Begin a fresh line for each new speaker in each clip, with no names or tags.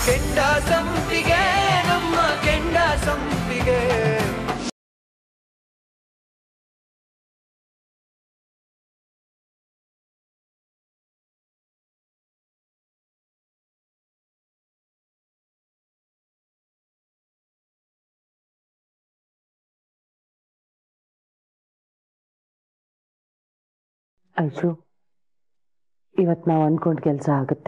ಕೆಂಡ ಸಂಪಿಗೆ ನಮ್ಮ ಕೆಂಡ ಸಂಪಿಗೆ
ಐಶು ಇವತ್ತು ನಾವು ಅನ್ಕೊಂಡ್ ಕೆಲಸ ಆಗುತ್ತೆ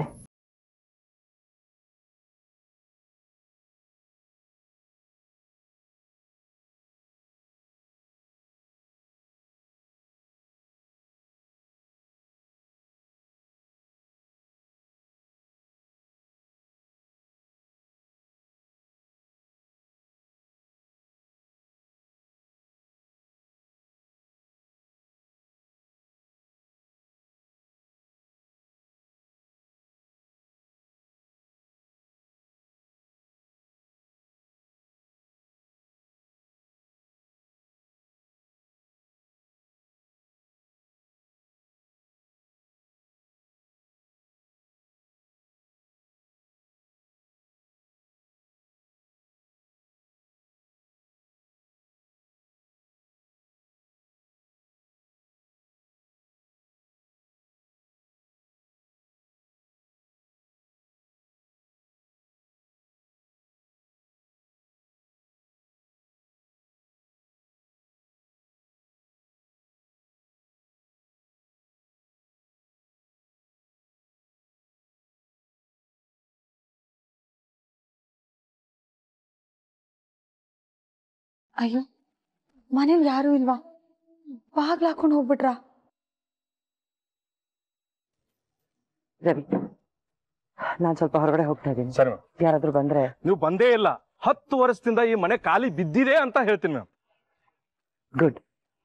ಅಯ್ಯೋ ಮನೇಲಿ ಯಾರು ಇಲ್ವಾ ಬಾಗ್ಲ ಹಾಕೊಂಡು ಹೋಗ್ಬಿಟ್ರಾ
ರವಿ ನಾನ್ ಸ್ವಲ್ಪ ಹೊರಗಡೆ ಹೋಗ್ತಾ ಇದ್ದೀನಿ
ಸರಿ ಮ್ಯಾಮ್
ಯಾರಾದ್ರೂ ಬಂದ್ರೆ
ನೀವು ಬಂದೇ ಇಲ್ಲ ಹತ್ತು ವರ್ಷದಿಂದ ಈ ಮನೆ ಖಾಲಿ ಬಿದ್ದಿದೆ ಅಂತ ಹೇಳ್ತೀನಿ ಮ್ಯಾಮ್
ಗುಡ್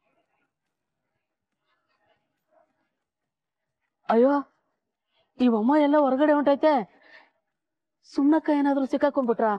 ಅಯ್ಯೋ ಈ ಅಮ್ಮ ಎಲ್ಲ ಹೊರಗಡೆ ಹೊಂಟೈತೆ ಸುಮ್ನಕ್ಕ ಏನಾದ್ರು ಸಿಕ್ಕಾಕೊಂಡ್ಬಿಟ್ರಾ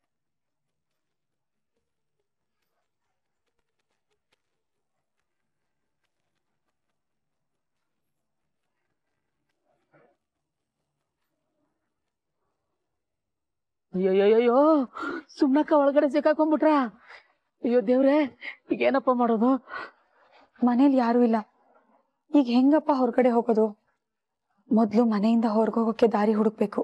ಅಯ್ಯೋಯ್ಯೋಯ್ಯೋ ಸುಮ್ನಕ್ಕ ಒಳಗಡೆ ಸಿಕ್ಕಾಕೊಂಡ್ಬಿಟ್ರಾ ಅಯ್ಯೋ ದೇವ್ರೆ ಈಗ ಏನಪ್ಪ ಮಾಡೋದು
ಮನೇಲಿ ಯಾರು ಇಲ್ಲ ಈಗ ಹೆಂಗಪ್ಪ ಹೊರಗಡೆ ಹೋಗೋದು ಮೊದ್ಲು ಮನೆಯಿಂದ ಹೊರಗೋಗೋಕೆ ದಾರಿ ಹುಡುಕ್ಬೇಕು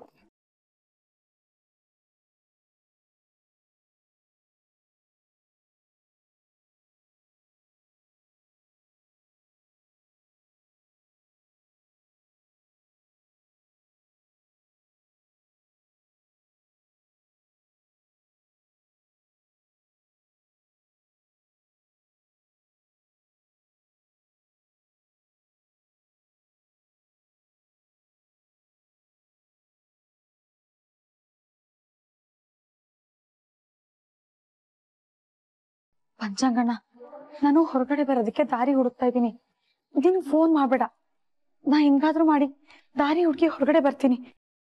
ಪಂಚಾಂಗಣ್ಣ ನಾನು ಹೊರಗಡೆ ಬರೋದಕ್ಕೆ ದಾರಿ ಹುಡುಕ್ತಾ ಇದ್ದೀನಿ ನೀನು ಫೋನ್ ಮಾಡ್ಬೇಡ ನಾ ಹೆಂಗಾದ್ರೂ ಮಾಡಿ ದಾರಿ ಹುಡುಕಿ ಹೊರಗಡೆ ಬರ್ತೀನಿ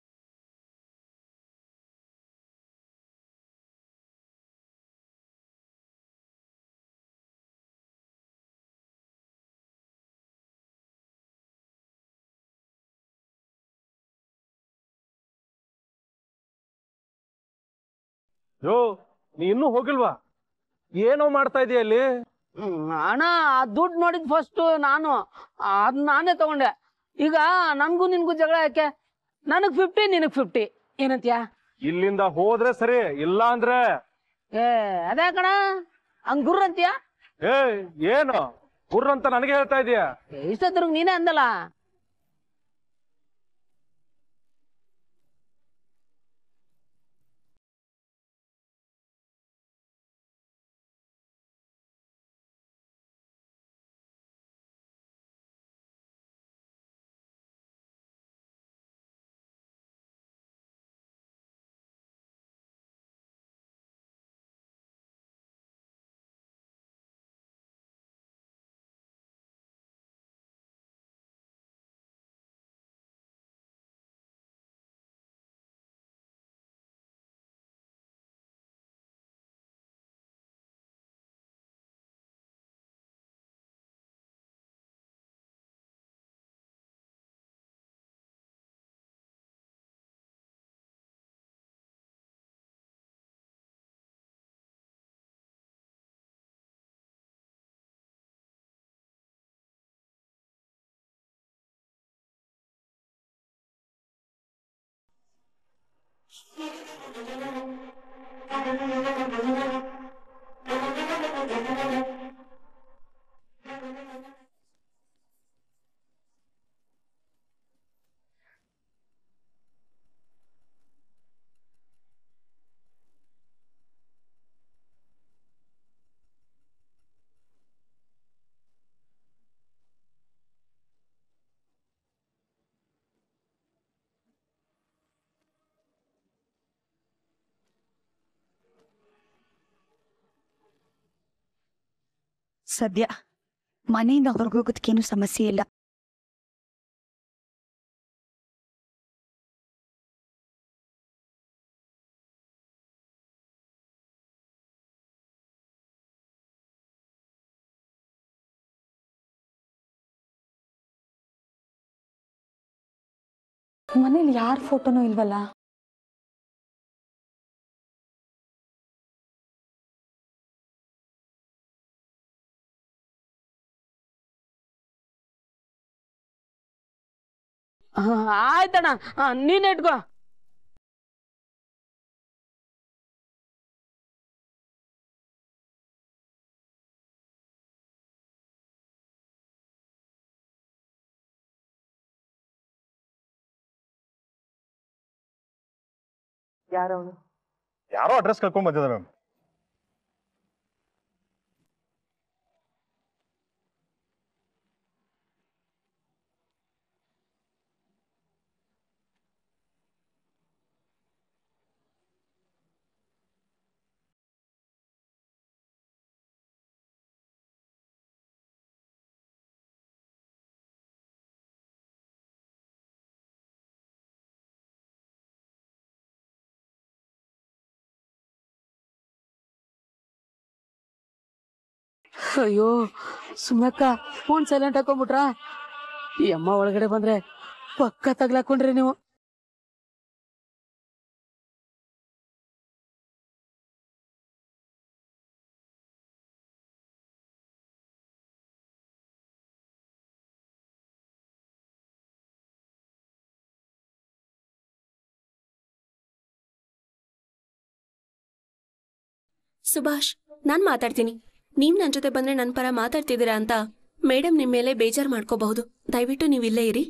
ಯೋ ನೀ ಇನ್ನೂ ಹೋಗಿಲ್ವಾ ಏನೋ ಮಾಡ್ತಾ ಇದೀಯ ಅಲ್ಲಿ
ಅಣ್ಣ ಆ ದುಡ್ಡು ನೋಡಿದ್ ಫಸ್ಟ್ ನಾನು ಅದ್ ನಾನೇ ತಗೊಂಡೆ ಈಗ ನನ್ಗೂ ನಿನ್ಗೂ ಜಗಳ ಯಾಕೆ ನನಗ್ ಫಿಫ್ಟಿ ನಿನಗ್ ಫಿಫ್ಟಿ ಏನಂತ್ಯಾ
ಇಲ್ಲಿಂದ ಹೋದ್ರೆ ಸರಿ ಇಲ್ಲ ಅಂದ್ರೆ
ಏ ಅದೇ ಕಣ ಹಂಗ್ ಗುರ್ರ ಅಂತೀಯ
ಏ ಏನು ಗುರ್ರ ಅಂತ ನನಗೆ ಹೇಳ್ತಾ ಇದೀಯ
ಇಷ್ಟೊತ್ತಿರ್ಗ್ ನೀನೇ ಅಂದಲ್ಲ
ಸದ್ಯ ಮನೆಯಿಂದ ಹೊರಗೋಗೋದಕ್ಕೇನು ಸಮಸ್ಯೆ ಇಲ್ಲ
ಮನೇಲಿ ಯಾರ ಫೋಟೋನೂ ಇಲ್ವಲ್ಲ
ಆ, ಆಯ್ತಣ್ಣ ಆ, ನೀನ್ ಇಟ್ಕೋ
ಯಾರವನು
ಯಾರೋ ಅಡ್ರೆಸ್ ಕಳ್ಕೊಂಡ್ ಬಂದಿದ್ದಾರೆ ಮ್ಯಾಮ್
ಅಯ್ಯೋ ಸುಮ್ಮಕ್ಕ ಫೋನ್ ಸೈಲೆಂಟ್ ಹಾಕೊಂಡ್ಬಿಟ್ರಾ ಈ ಅಮ್ಮ ಒಳಗಡೆ ಬಂದ್ರೆ ಪಕ್ಕ ತಗ್ಲಾಕೊಂಡ್ರಿ ನೀವು
ಸುಭಾಷ್ ನಾನ್ ಮಾತಾಡ್ತೀನಿ ನೀವ್ ನನ್ ಜೊತೆ ಬಂದ್ರೆ ನನ್ ಪರ ಮಾತಾಡ್ತಿದ್ದೀರಾ ಅಂತ ಮೇಡಮ್ ನಿಮ್ ಮೇಲೆ ಬೇಜಾರ್ ಮಾಡ್ಕೋಬಹುದು ದಯವಿಟ್ಟು ನೀವ್ ಇಲ್ಲೇ ಇರಿ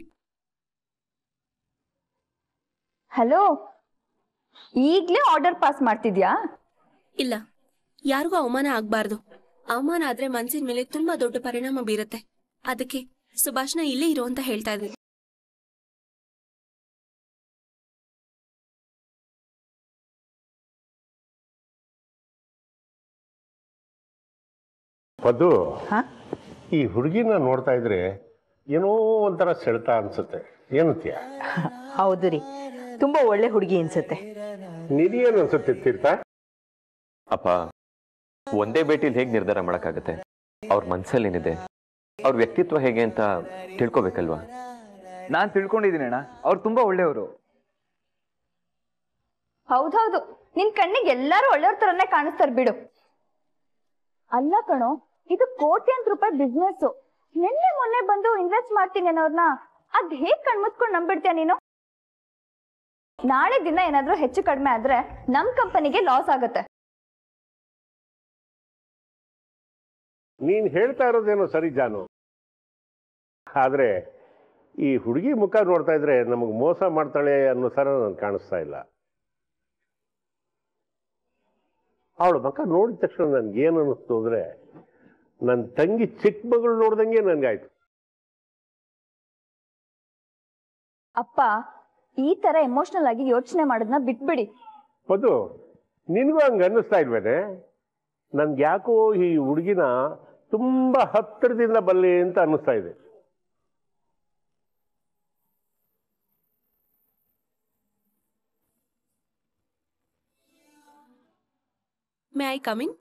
ಹಲೋ ಈಗ್ಲೇ ಆರ್ಡರ್ ಪಾಸ್ ಮಾಡ್ತಿದ್ಯಾ
ಇಲ್ಲ ಯಾರಿಗೂ ಅವಮಾನ ಆಗ್ಬಾರ್ದು ಅವಮಾನ ಆದ್ರೆ ಮನ್ಸಿನ ಮೇಲೆ ತುಂಬಾ ದೊಡ್ಡ ಪರಿಣಾಮ ಬೀರುತ್ತೆ ಅದಕ್ಕೆ ಸುಭಾಷ್ನ ಇಲ್ಲೇ ಇರು ಅಂತ ಹೇಳ್ತಾ ಇದ್ದೀನಿ
ಪದ್ದು ಈ ಹುಡುಗಿನ ನೋಡ್ತಾ ಇದ್ರೆ ಏನೋ ಒಂಥರ ಸೆಳೆತ ಅನ್ಸುತ್ತೆ ಏನಂತೀಯ
ಹೌದು ರೀ ತುಂಬಾ ಒಳ್ಳೆ ಹುಡುಗಿ ಅನ್ಸುತ್ತೆ
ನಿನಗೇನು ಅನ್ಸುತ್ತೆ ತೀರ್ಥ
ಅಪ್ಪ ಒಂದೇ ಭೇಟಿಲಿ ಹೇಗೆ ನಿರ್ಧಾರ ಮಾಡೋಕ್ಕಾಗತ್ತೆ ಅವ್ರ ಮನ್ಸಲ್ಲಿ ಏನಿದೆ ಅವ್ರ ವ್ಯಕ್ತಿತ್ವ ಹೇಗೆ ಅಂತ ತಿಳ್ಕೊಬೇಕಲ್ವಾ
ನಾನ್ ತಿಳ್ಕೊಂಡಿದ್ದೀನಿ ಅಣ್ಣ ಅವ್ರು ತುಂಬಾ ಒಳ್ಳೆಯವರು
ಹೌದೌದು ನಿನ್ ಕಣ್ಣಿಗೆ ಎಲ್ಲಾರು ಒಳ್ಳೆಯವ್ರ ತರನೇ ಕಾಣಿಸ್ತಾರ ಬಿಡು ಅಲ್ಲ ಕಣೋ ಇದು ಕೋಟ್ಯಾಂತರ ರೂಪಾಯಿ ಬಿಸ್ನೆಸ್ ನಿನ್ನೆ ಮೊನ್ನೆ ಬಂದು ಇನ್ವೆಸ್ಟ್ ಮಾಡ್ತೀನಿ ಅನ್ನೋರ್ನ ಅದ್ ಹೇಗ್ ಕಣ್ಮುಚ್ಕೊಂಡ್ ನಂಬಿಡ್ತೀಯ ನೀನು ನಾಳೆ ದಿನ ಏನಾದ್ರೂ ಹೆಚ್ಚು ಕಡಿಮೆ ಆದ್ರೆ ನಮ್ ಕಂಪನಿಗೆ ಲಾಸ್ ಆಗತ್ತೆ
ನೀನ್ ಹೇಳ್ತಾ ಇರೋದೇನೋ ಸರಿ ಜಾನು ಆದ್ರೆ ಈ ಹುಡುಗಿ ಮುಖ ನೋಡ್ತಾ ಇದ್ರೆ ನಮಗೆ ಮೋಸ ಮಾಡ್ತಾಳೆ ಅನ್ನೋ ಥರ ನನ್ಗೆ ಕಾಣಿಸ್ತಾ ಇಲ್ಲ ಅವಳ ಮುಖ ನೋಡಿದ ತಕ್ಷಣ ನನ್ಗೆ ಏನು ಅನ್ನಿಸ್ತು ಅಂದ್ರೆ ನನ್ನ ತಂಗಿ ಚಿಕ್ಕ ಮಗಳು ನೋಡ್ದಂಗೆ ನನ್ಗಾಯ್ತು
ಅಪ್ಪ ಈ ತರ ಎಮೋಷನಲ್ ಆಗಿ ಯೋಚನೆ ಮಾಡೋದನ್ನ ಬಿಟ್ಬಿಡಿ
ಮಧು ನಿನಗೂ ಹಂಗೆ ಅನ್ನಿಸ್ತಾ ಇಲ್ವೇನೆ ನನ್ಗೆ ಯಾಕೋ ಈ ಹುಡುಗಿನ ತುಂಬಾ ಹತ್ತಿರದಿಂದ ಬಲ್ಲೆ ಅಂತ ಅನ್ನಿಸ್ತಾ ಇದೆ
ಮೇ ಐ ಕಮಿಂಗ್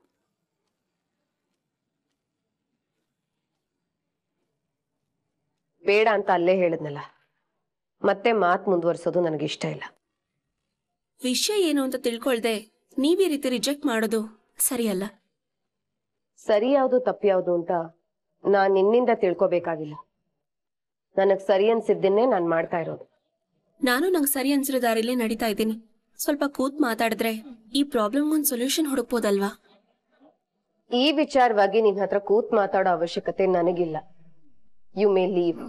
ಬೇಡ ಅಂತ ಅಲ್ಲೇ ಹೇಳಿದ್ನಲ್ಲ ಮತ್ತೆ ಮಾತ್ ಮುಂದುವರ್ಸೋದು ನನಗೆ ಇಷ್ಟ ಇಲ್ಲ
ವಿಷಯ ಏನು ಅಂತ ತಿಳ್ಕೊಳ್ದೆ ನೀವ್ ಈ ರೀತಿ ರಿಜೆಕ್ಟ್ ಮಾಡೋದು ಸರಿಯಲ್ಲ
ಸರಿ ಯಾವುದು ತಪ್ಪು ಯಾವುದು ಅಂತ ನಾನ್ ನಿನ್ನಿಂದ ತಿಳ್ಕೊಬೇಕಾಗಿಲ್ಲ ನನಗ್ ಸರಿ ಅನ್ಸಿದ್ದನ್ನೇ ನಾನ್ ಮಾಡ್ತಾ ಇರೋದು
ನಾನು ನಂಗೆ ಸರಿ ಅನ್ಸಿರೋ ದಾರಿಲೇ ನಡೀತಾ ಇದ್ದೀನಿ ಸ್ವಲ್ಪ ಕೂತ್ ಮಾತಾಡಿದ್ರೆ ಈ ಪ್ರಾಬ್ಲಮ್ ಒಂದ್ ಸೊಲ್ಯೂಷನ್ ಹುಡುಕ್ಬೋದಲ್ವಾ
ಈ ವಿಚಾರವಾಗಿ ನಿನ್ ಹತ್ರ ಕೂತ್ ಮಾತಾಡೋ ಅವಶ್ಯಕತೆ ನನಗಿಲ್ಲ ಯು ಮೇ ಲೀವ್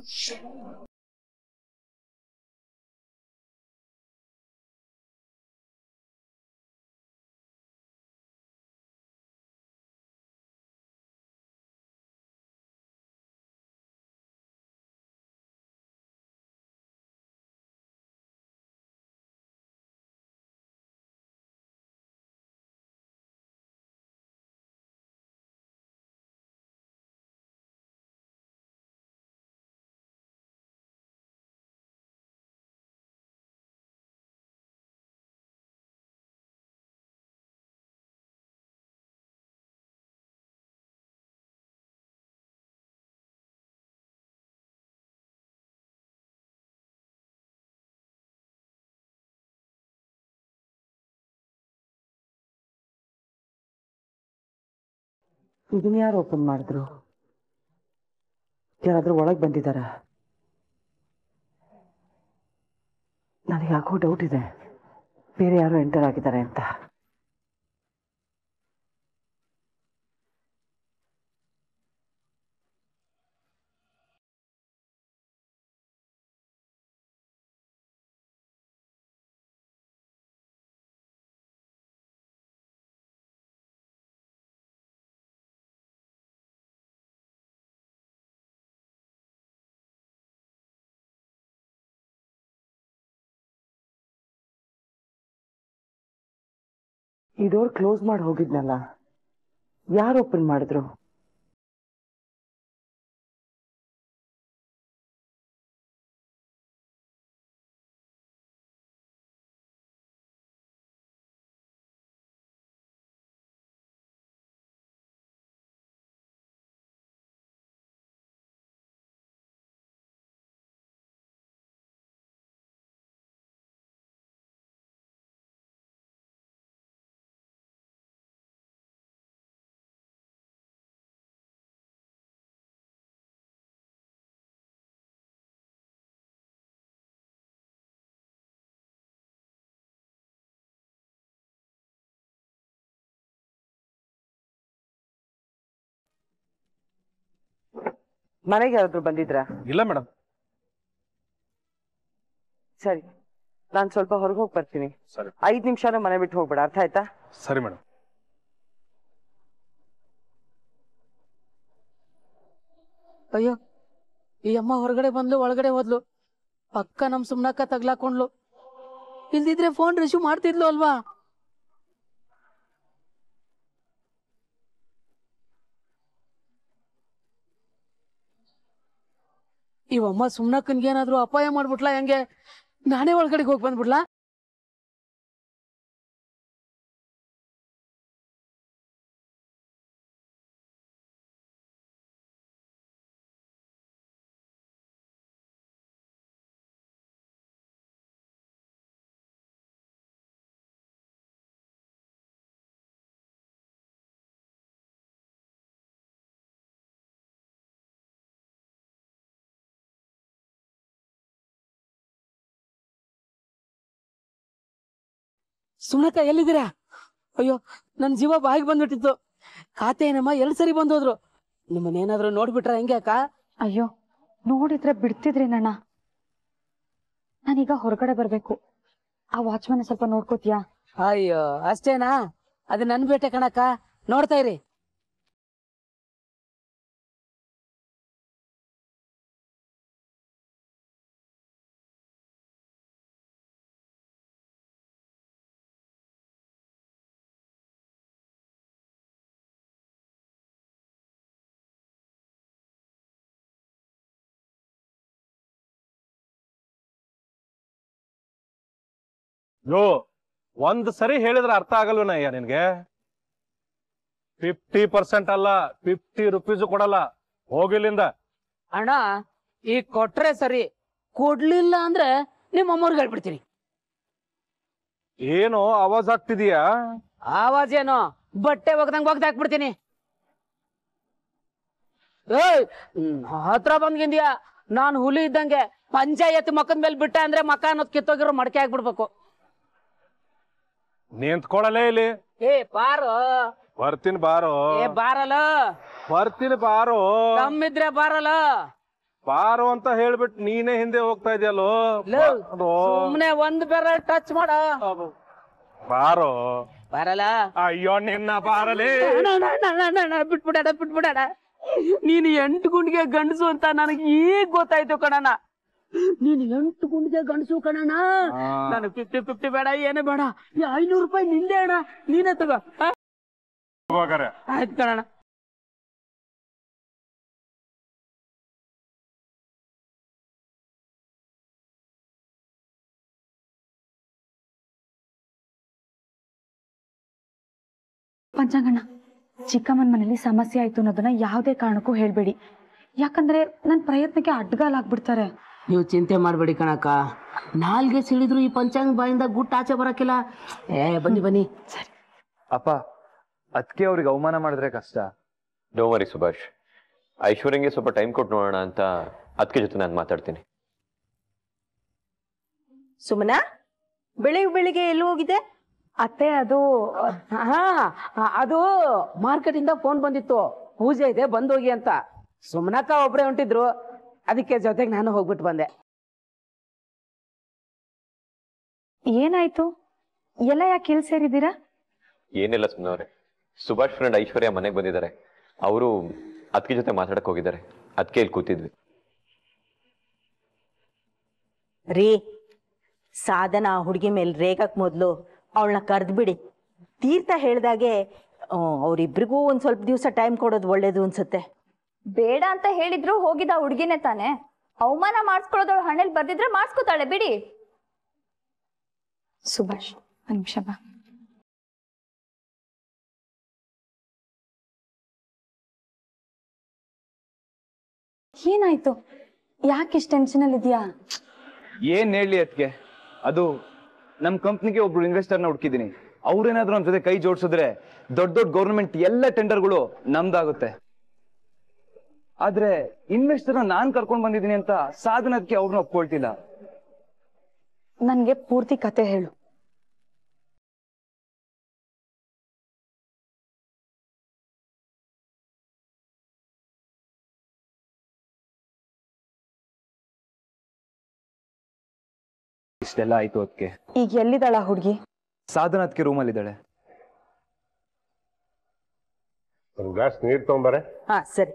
ಇದನ್ನ ಯಾರು ಓಪನ್ ಮಾಡಿದ್ರು ಯಾರಾದ್ರೂ ಒಳಗ್ ಬಂದಿದಾರ ನನಗೆ ಯಾಕೋ ಡೌಟ್ ಇದೆ ಬೇರೆ ಯಾರೋ ಎಂಟರ್ ಆಗಿದ್ದಾರೆ ಅಂತ ಈ ಡೋರ್ ಕ್ಲೋಸ್ ಮಾಡಿ ಹೋಗಿದ್ನಲ್ಲ ಯಾರು ಓಪನ್ ಮಾಡಿದ್ರು ಮನೆಗೆ ಯಾರಾದ್ರೂ ಬಂದಿದ್ರ
ಇಲ್ಲ ಮೇಡಮ್
ಸರಿ ನಾನ್ ಸ್ವಲ್ಪ ಹೊರಗೆ ಹೋಗಿ ಬರ್ತೀನಿ
ಸರಿ
ಐದ್ ನಿಮಿಷನೂ ಮನೆ ಬಿಟ್ಟು ಹೋಗ್ಬೇಡ ಅರ್ಥ ಆಯ್ತಾ
ಸರಿ ಮೇಡಮ್
ಅಯ್ಯೋ ಈ ಅಮ್ಮ ಹೊರಗಡೆ ಬಂದ್ಲು ಒಳಗಡೆ ಹೋದ್ಲು ಪಕ್ಕ ನಮ್ ಸುಮ್ನಕ್ಕ ತಗ್ಲಾಕೊಂಡ್ಲು ಇಲ್ದಿದ್ರೆ ಫೋನ್ ರಿಸೀವ್ ಮಾಡ್ತಿದ್ಲು ಅಲ್ವಾ ಇವಮ್ಮ ಸುಮ್ನಕ್ಕನ್ಗೆ ಏನಾದ್ರು ಅಪಾಯ ಮಾಡ್ಬಿಟ್ಲಾ ಹೆಂಗೆ ನಾನೇ ಒಳಗಡೆಗೆ ಹೋಗಿ ಬಂದ್ಬಿಡ್ಲಾ ಸುಮ್ನಕ್ಕ ಎಲ್ಲಿದ್ದೀರಾ ಅಯ್ಯೋ ನನ್ ಜೀವ ಬಾಯಿಗೆ ಬಂದ್ಬಿಟ್ಟಿತ್ತು ಖಾತೆ ಏನಮ್ಮ ಎಲ್ ಸರಿ ಬಂದೋದ್ರು ನಿಮ್ಮನ್ನೇನಾದ್ರೂ ನೋಡ್ಬಿಟ್ರ ಹೆಂಗೆ ಅಕ್ಕ
ಅಯ್ಯೋ ನೋಡಿದ್ರೆ ಬಿಡ್ತಿದ್ರಿ ನಣ್ಣ ನಾನೀಗ ಹೊರಗಡೆ ಬರ್ಬೇಕು ಆ ವಾಚ್ಮನ್ ಸ್ವಲ್ಪ ನೋಡ್ಕೋತೀಯಾ
ಅಯ್ಯೋ ಅಷ್ಟೇನಾ ಅದು ನನ್ ಬೇಟೆ ಕಣಕ್ಕ ನೋಡ್ತಾ ಇರಿ
ಯೋ ಒಂದ್ ಸರಿ ಹೇಳಿದ್ರೆ ಅರ್ಥ ಆಗಲ್ವನಯ್ಯ ನಿನ್ಗೆ ಫಿಫ್ಟಿ ಪರ್ಸೆಂಟ್ ಅಲ್ಲ ಫಿಫ್ಟಿ ರುಪೀಸ್ ಕೊಡಲ್ಲ ಹೋಗಿಲ್ಲಿಂದ
ಅಣ್ಣ ಈಗ ಕೊಟ್ರೆ ಸರಿ ಕೊಡ್ಲಿಲ್ಲ ಅಂದ್ರೆ ನಿಮ್ಮ ಅಮ್ಮವ್ರಿಗೆ ಹೇಳ್ಬಿಡ್ತೀನಿ
ಏನು ಆವಾಜ್ ಆಗ್ತಿದೀಯಾ
ಆವಾಜ್ ಏನು ಬಟ್ಟೆ ಒಗ್ದಂಗ್ ಒಗ್ದು ಹಾಕ್ಬಿಡ್ತೀನಿ ಏಯ್ ಹ್ಮ್, ಹತ್ರ ಬಂದ್ಗಿಂದ್ಯಾ ನಾನ್ ಹುಲಿ ಇದ್ದಂಗೆ ಪಂಚಾಯತ್ ಮಕ್ಕದ ಮೇಲೆ ಬಿಟ್ಟೆ ಅಂದ್ರೆ ಮಕ್ಕ ಅನ್ನೋದ್ ಕಿತ್ತೋಗಿರೋ ಮಡಕೆ ಆಗ್ಬಿಡ್ಬೇಕು
ನಿಂತ್ಕೊಳಲೇ ಇಲ್ಲಿ
ಏ ಬಾರೋ
ಬರ್ತೀನಿ ಬಾರೋ
ಏ ಬಾರಲ್ಲ
ಬರ್ತೀನಿ ಬಾರೋ
ತಮ್ಮಿದ್ರೆ ಬಾರಲ್ಲ
ಬಾರೋ ಅಂತ ಹೇಳ್ಬಿಟ್ಟು ನೀನೇ ಹಿಂದೆ ಹೋಗ್ತಾ ಇದೆಯಲ್ಲೋ ಬಾರೋ.
ಸುಮ್ನೆ ಒಂದ್ ಬೇರೆ ಟಚ್ ಮಾಡ
ಬಾರೋ
ಬರಲ್ಲ
ಅಯ್ಯೋ ನಿನ್ನ ಬಾರಲೇ
ಬಿಟ್ಬಿಡಣ ಬಿಟ್ಬಿಡಣ ನೀನು ಎಂಟು ಗುಂಡಿಗೆ ಗಂಡಸು ಅಂತ ನನಗೆ ಈಗ ಗೊತ್ತಾಯ್ತು ಕಣಣ್ಣ ನೀನು ಎಂಟು ಗುಂಡಿಗೆ ಗಂಡಸು ಕಣಣ್ಣ ನನಗೆ ಫಿಫ್ಟಿ ಫಿಫ್ಟಿ ಬೇಡ ಏನು ಬೇಡ ಈ ಐನೂರು ರೂಪಾಯಿ ನಿಂದೆ ಅಣ್ಣ ನೀನೇ ತಗೋ ಆ?
ಹೋಗಾರೆ
ಆಯ್ತು ಕಣಣ್ಣ
ಪಂಚಾಂಗಣ್ಣ ಚಿಕ್ಕಮ್ಮನ ಮನೇಲಿ ಸಮಸ್ಯೆ ಆಯ್ತು ಅನ್ನೋದನ್ನ ಯಾವುದೇ ಕಾರಣಕ್ಕೂ ಹೇಳ್ಬೇಡಿ ಯಾಕಂದ್ರೆ ನನ್ನ ಪ್ರಯತ್ನಕ್ಕೆ ಅಡ್ಗಾಲಾಗ್ಬಿಡ್ತಾರೆ
ನೀವು ಚಿಂತೆ ಮಾಡಬೇಡಿ ಕಣಕ್ಕ ನಾಲ್ಗೆ ಸಿಳಿದ್ರು ಈ ಪಂಚಾಂಗ ಬಾಯಿಂದ ಗುಟ್ಟು ಆಚೆ ಬರಕ್ಕಿಲ್ಲ ಏ ಬನ್ನಿ ಬನ್ನಿ
ಅಪ್ಪ ಅದಕ್ಕೆ ಅವ್ರಿಗೆ ಅವಮಾನ ಮಾಡಿದ್ರೆ ಕಷ್ಟ
ಡೋ ವರಿ ಸುಭಾಷ್ ಐಶ್ವರ್ಯಂಗೆ ಸ್ವಲ್ಪ ಟೈಮ್ ಕೊಟ್ಟು ನೋಡೋಣ ಅಂತ ಅದಕ್ಕೆ ಜೊತೆ ನಾನು ಮಾತಾಡ್ತೀನಿ
ಸುಮನಾ ಬೆಳಿಗ್ಗೆ ಬೆಳಿಗ್ಗೆ ಎಲ್ಲಿ ಹೋಗಿದೆ
ಅತ್ತೆ ಅದು
ಹಾ ಅದು ಮಾರ್ಕೆಟ್ ಇಂದ ಫೋನ್ ಬಂದಿತ್ತು ಪೂಜೆ ಇದೆ ಬಂದೋಗಿ ಅಂತ ಸುಮ್ನಕ್ಕ ಒಬ್ರೇ ಹೊಂಟಿದ್ರು ಅದಕ್ಕೆ ಜೊತೆಗೆ ನಾನು ಹೋಗ್ಬಿಟ್ಟು ಬಂದೆ
ಏನಾಯ್ತು ಎಲ್ಲ ಯಾಕೆ ಇಲ್ಲಿ ಸೇರಿದ್ದೀರಾ
ಏನಿಲ್ಲ ಸುಮ್ಮನವ್ರೆ ಸುಭಾಷ್ ಫ್ರೆಂಡ್ ಐಶ್ವರ್ಯ ಮನೆಗೆ ಬಂದಿದ್ದಾರೆ ಅವರು ಅದಕ್ಕೆ ಜೊತೆ ಮಾತಾಡಕ್ ಹೋಗಿದ್ದಾರೆ ಅದಕ್ಕೆ ಇಲ್ಲಿ ಕೂತಿದ್ವಿ
ರೀ ಸಾಧನ ಆ ಹುಡುಗಿ ಮೇಲೆ ರೇಗಕ್ ಮೊದಲು ಅವಳನ್ನ ಕರೆದ್ಬಿಡಿ ತೀರ್ಥ ಹೇಳ್ದಾಗೆ ಆ, ಅವ್ರಿಬ್ರಿಗೂ ಒಂದ್ ಸ್ವಲ್ಪ ದಿವಸ ಟೈಮ್ ಕೊಡೋದು ಒಳ್ಳೇದು ಅನ್ಸುತ್ತೆ
ಬೇಡ ಅಂತ ಹೇಳಿದ್ರು ಹೋಗಿದ ಹುಡ್ಗಿನೇ ತಾನೆ ಅವಮಾನ ಮಾಡಿಸ್ಕೊಳ್ಳೋದವಳು ಹಣೆಲ್ ಬರ್ದಿದ್ರೆ ಮಾಡಿಸ್ಕೊತಾಳೆ ಬಿಡಿ
ಸುಭಾಷ್ ಒಂದ್ ನಿಮಿಷ ಬಾ ಏನಾಯ್ತು ಯಾಕೆ ಇಷ್ಟು ಟೆನ್ಷನ್ ಅಲ್ಲಿ ಇದೆಯಾ
ಏನ್ ಹೇಳಿ ಅದಕ್ಕೆ ಅದು ನಮ್ ಕಂಪ್ನಿಗೆ ಒಬ್ರು ಇನ್ವೆಸ್ಟರ್ನ ಹುಡುಕಿದೀನಿ ಅವ್ರೇನಾದ್ರೂ ನಮ್ ಜೊತೆ ಕೈ ಜೋಡಿಸಿದ್ರೆ ದೊಡ್ಡ ದೊಡ್ಡ ಗೌರ್ಮೆಂಟ್ ಎಲ್ಲ ಟೆಂಡರ್ಗಳು ನಮ್ದಾಗುತ್ತೆ ಆದ್ರೆ ಇನ್ವೆಸ್ಟರ್ನ ನಾನ್ ಕರ್ಕೊಂಡ್ ಬಂದಿದ್ದೀನಿ ಅಂತ ಸಾಧನಕ್ಕೆ ಅವ್ರನ್ನ ಒಪ್ಕೊಳ್ತಿಲ್ಲ
ನನ್ಗೆ ಪೂರ್ತಿ ಕತೆ ಹೇಳು
ಇಷ್ಟೆಲ್ಲ ಆಯ್ತು ಅದಕ್ಕೆ
ಈಗ ಎಲ್ಲಿದ್ದಾಳ ಹುಡುಗಿ
ಸಾಧನ ಅದಕ್ಕೆ ರೂಮಲ್ಲಿ ಇದ್ದಾಳೆ
ಒಂದು ಗ್ಲಾಸ್ ನೀರು ತೊಗೊಂಬಾರೆ
ಹಾ ಸರಿ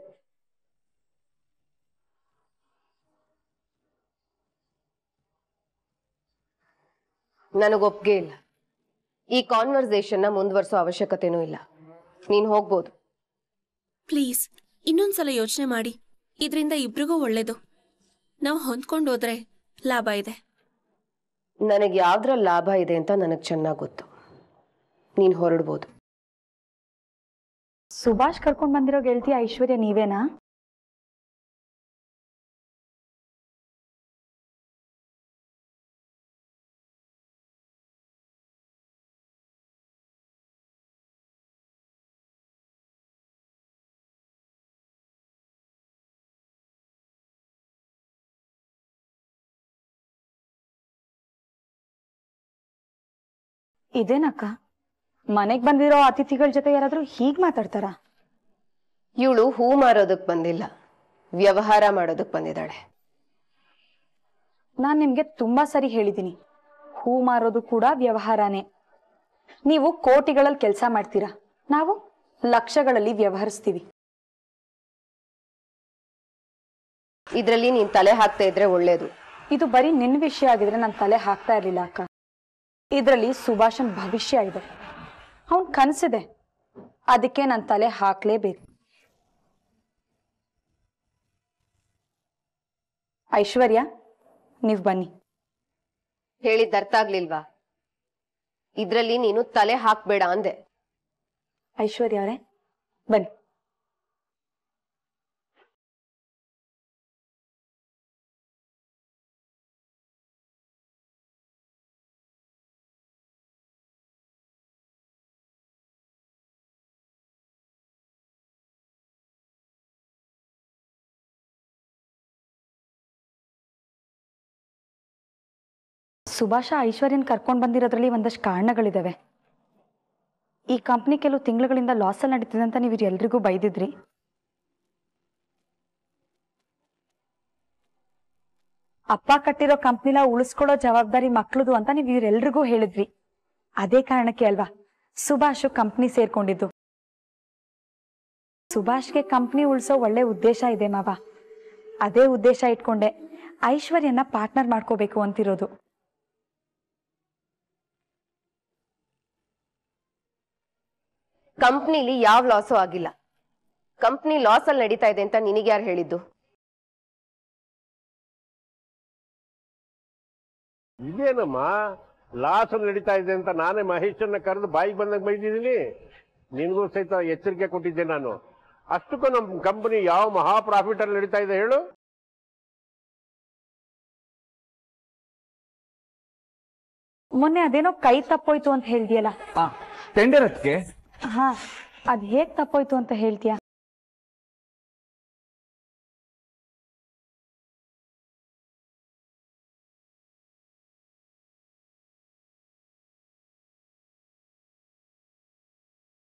ನನಗೊಪ್ಗೆ ಇಲ್ಲ ಈ ಕಾನ್ವರ್ಸೇಷನ್ನ ಮುಂದುವರಿಸೋ ಅವಶ್ಯಕತೆನೂ ಇಲ್ಲ ನೀನು ಹೋಗ್ಬೋದು
ಪ್ಲೀಸ್ ಇನ್ನೊಂದ್ಸಲ ಯೋಚನೆ ಮಾಡಿ ಇದರಿಂದ ಇಬ್ರಿಗೂ ಒಳ್ಳೇದು ನಾವು ಹೊಂದ್ಕೊಂಡು ಹೋದ್ರೆ ಲಾಭ ಇದೆ
ನನಗೆ ಯಾವ್ದ್ರಲ್ಲಿ ಲಾಭ ಇದೆ ಅಂತ ನನಗೆ ಚೆನ್ನಾಗಿ ಗೊತ್ತು ನೀನು ಹೊರಡ್ಬೋದು
ಸುಭಾಷ್ ಕರ್ಕೊಂಡ್ ಬಂದಿರೋ ಗೆಳತಿ ಐಶ್ವರ್ಯ ನೀವೇನಾ ಇದೇನಕ್ಕ ಮನೆಗ್ ಬಂದಿರೋ ಅತಿಥಿಗಳ ಜೊತೆ ಯಾರಾದ್ರೂ ಹೀಗ್ ಮಾತಾಡ್ತಾರಾ
ಇವಳು ಹೂ ಮಾರೋದಕ್ಕೆ ಬಂದಿಲ್ಲ ವ್ಯವಹಾರ ಮಾಡೋದಕ್ಕೆ ಬಂದಿದ್ದಾಳೆ
ನಾನ್ ನಿಮ್ಗೆ ತುಂಬಾ ಸರಿ ಹೇಳಿದೀನಿ ಹೂ ಮಾರೋದು ಕೂಡ ವ್ಯವಹಾರನೇ ನೀವು ಕೋಟಿಗಳಲ್ಲಿ ಕೆಲಸ ಮಾಡ್ತೀರಾ ನಾವು ಲಕ್ಷಗಳಲ್ಲಿ ವ್ಯವಹರಿಸ್ತೀವಿ
ಇದರಲ್ಲಿ ನೀನ್ ತಲೆ ಹಾಕ್ತಾ ಇದ್ರೆ ಒಳ್ಳೇದು
ಇದು ಬರೀ ನಿನ್ ವಿಷಯ ಆಗಿದ್ರೆ ನಾನು ತಲೆ ಹಾಕ್ತಾ ಇರ್ಲಿಲ್ಲ ಅಕ್ಕ ಇದರಲ್ಲಿ ಸುಭಾಷನ್ ಭವಿಷ್ಯ ಇದೆ ಅವನ್ ಕನ್ಸಿದೆ ಅದಕ್ಕೆ ನಾನು ತಲೆ ಹಾಕ್ಲೇಬೇಕು ಐಶ್ವರ್ಯ ನೀವ್ ಬನ್ನಿ
ಹೇಳಿದ್ದು ಅರ್ಥ ಆಗ್ಲಿಲ್ವಾ ಇದ್ರಲ್ಲಿ ನೀನು ತಲೆ ಹಾಕ್ಬೇಡ ಅಂದೆ
ಐಶ್ವರ್ಯ ಅವರೇ ಬನ್ನಿ ಸುಭಾಷ ಐಶ್ವರ್ಯನ್ ಕರ್ಕೊಂಡ್ ಬಂದಿರೋದ್ರಲ್ಲಿ ಒಂದಷ್ಟು ಕಾರಣಗಳಿದಾವೆ ಈ ಕಂಪ್ನಿ ಕೆಲವು ತಿಂಗಳುಗಳಿಂದ ಲಾಸಲ್ಲಿ ನಡೀತಿದೆ ಅಂತ ನೀವು ಎಲ್ರಿಗೂ ಬೈದಿದ್ರಿ ಅಪ್ಪ ಕಟ್ಟಿರೋ ಕಂಪ್ನಿಲ ಉಳಿಸ್ಕೊಳ್ಳೋ ಜವಾಬ್ದಾರಿ ಮಕ್ಳದು ಅಂತ ನೀವು ಇವರೆಲ್ರಿಗೂ ಹೇಳಿದ್ರಿ ಅದೇ ಕಾರಣಕ್ಕೆ ಅಲ್ವಾ ಸುಭಾಷ್ ಕಂಪ್ನಿ ಸೇರ್ಕೊಂಡಿದ್ದು ಸುಭಾಷ್ಗೆ ಕಂಪ್ನಿ ಉಳಿಸೋ ಒಳ್ಳೆ ಉದ್ದೇಶ ಇದೆ ಮಾವ ಅದೇ ಉದ್ದೇಶ ಇಟ್ಕೊಂಡೆ ಐಶ್ವರ್ಯನ ಪಾರ್ಟ್ನರ್ ಮಾಡ್ಕೋಬೇಕು ಅಂತಿರೋದು
ಕಂಪ್ನಿಲಿ ಯಾವ ಲಾಸು ಆಗಿಲ್ಲ ಕಂಪ್ನಿ ಲಾಸ್ ಅಲ್ಲಿ ನಡೀತಾ ಇದೆ ಅಂತ ನಿನಗೆ ಯಾರು ಹೇಳಿದ್ದು
ಇದೇನಮ್ಮ ಲಾಸ್ ನಡೀತಾ ಇದೆ ಅಂತ ನಾನೇ ಮಹೇಶನ್ನ ಕರೆದು ಬಾಯಿಗೆ ಬಂದಾಗ ಬೈದಿದ್ದೀನಿ ನಿನಗೂ ಸಹಿತ ಎಚ್ಚರಿಕೆ ಕೊಟ್ಟಿದ್ದೆ ನಾನು ಅಷ್ಟಕ್ಕೂ ನಮ್ಮ ಕಂಪನಿ ಯಾವ ಮಹಾ ಪ್ರಾಫಿಟ್ ಅಲ್ಲಿ ನಡೀತಾ ಇದೆ ಹೇಳು
ಮೊನ್ನೆ ಅದೇನೋ ಕೈ ತಪ್ಪೋಯ್ತು ಅಂತ ಹೇಳ್ದಿಯಲ್ಲ
ಟೆಂಡರ್ ಅದಕ್ಕೆ
ಹಾ ಅದ್ ಹೇಗ್ ತಪ್ಪೋಯ್ತು ಅಂತ ಹೇಳ್ತೀಯಾ